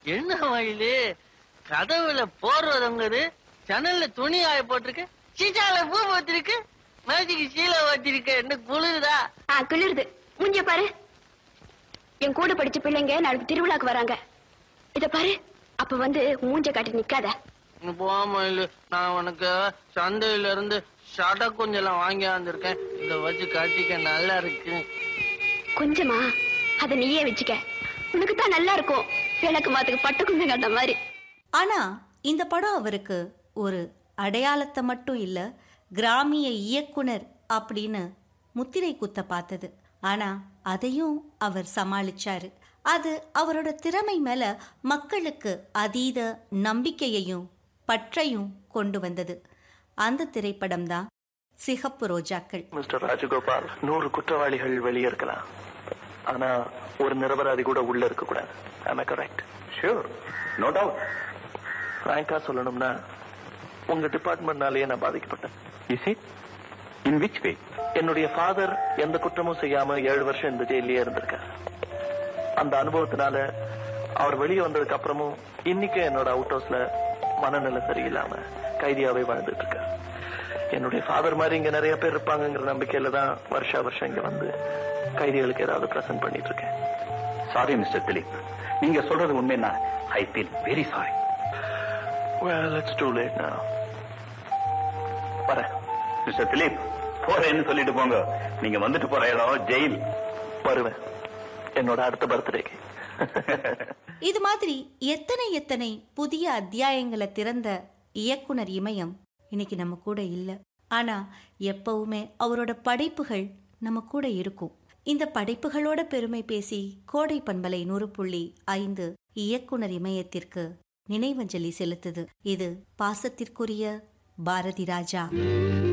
என்ன மயிலு கதவுல போடுறதுங்குது ஜன்னல்ல துணி ஆய போட்டிருக்கு சீச்சால பூ போத்திருக்கு மேஜிக்கு சீலை வச்சிருக்க என்ன குளிருதா ஆ குளிருது மூஞ்சிய பாரு என் கூட படிச்ச பிள்ளைங்க நாளைக்கு திருவிழாக்கு வராங்க இத பாரு அப்ப வந்து மூஞ்ச காட்டி நிக்காத நீ போ மயிலு நான் உனக்கு சந்தையில இருந்து சட கொஞ்சம் வாங்கி வந்திருக்கேன் இத வச்சு கட்டிக்க நல்லா இருக்கு கொஞ்சமா அத நீயே வச்சுக்க உனக்கு தான் நல்லா இருக்கும் எனக்கு மாத்துக்கு பட்டு குஞ்சம் கண்ட மாதிரி ஆனா இந்த படம் அவருக்கு ஒரு அடையாளத்தை மட்டும் இல்ல கிராமிய இயக்குனர் அப்படின்னு முத்திரை குத்த பார்த்தது ஆனா அதையும் அவர் சமாளிச்சாரு அது அவரோட திறமை மேல மக்களுக்கு அதீத நம்பிக்கையையும் பற்றையும் கொண்டு வந்தது அந்த திரைப்படம் தான் சிகப்பு ரோஜாக்கள் மிஸ்டர் ராஜகோபால் நூறு குற்றவாளிகள் வெளியே இருக்கலாம் ஆனா ஒரு நிரபராதி கூட உள்ள இருக்க கூடாது ஆமா கரெக்ட் ஷூர் நோ டவுட் ஃப்ராங்கா சொல்லணும்னா உங்க டிபார்ட்மெண்ட்னாலேயே நான் பாதிக்கப்பட்டேன் is it in which way என்னுடைய ஃபாதர் எந்த குற்றமும் செய்யாம ஏழு வருஷம் இந்த ஜெயிலே இருந்திருக்கார் அந்த அனுபவத்தினால அவர் வெளியே வந்ததுக்கு அப்புறமும் இன்னைக்கு என்னோட அவுட் ஹவுஸ்ல மனநிலை சரியில்லாம கைதியாவே வாழ்ந்துட்டு இருக்கார் என்னுடைய ஃபாதர் மாதிரி இங்க நிறைய பேர் இருப்பாங்கங்கிற நம்பிக்கையில தான் வருஷா வருஷம் இங்க வந்து கைதிகளுக்கு ஏதாவது பிரசன்ட் பண்ணிட்டு இருக்கேன் சாரி மிஸ்டர் திலீப் நீங்க சொல்றது உண்மைன்னா I feel very sorry Well, it's too late now. வரேன் மிஸ்டர் திலீப் போறேன்னு சொல்லிட்டு போங்க நீங்க வந்துட்டு போற இடம் ஜெயில் வருவேன் என்னோட அடுத்த பர்த்டேக்கு இது மாதிரி எத்தனை எத்தனை புதிய அத்தியாயங்களை திறந்த இயக்குனர் இமயம் இன்னைக்கு நம்ம கூட இல்ல ஆனா எப்பவுமே அவரோட படைப்புகள் நம்ம கூட இருக்கும் இந்த படைப்புகளோட பெருமை பேசி கோடை பண்பலை நூறு புள்ளி ஐந்து இயக்குனர் இமயத்திற்கு நினைவஞ்சலி செலுத்துது இது பாசத்திற்குரிய பாரதி ராஜா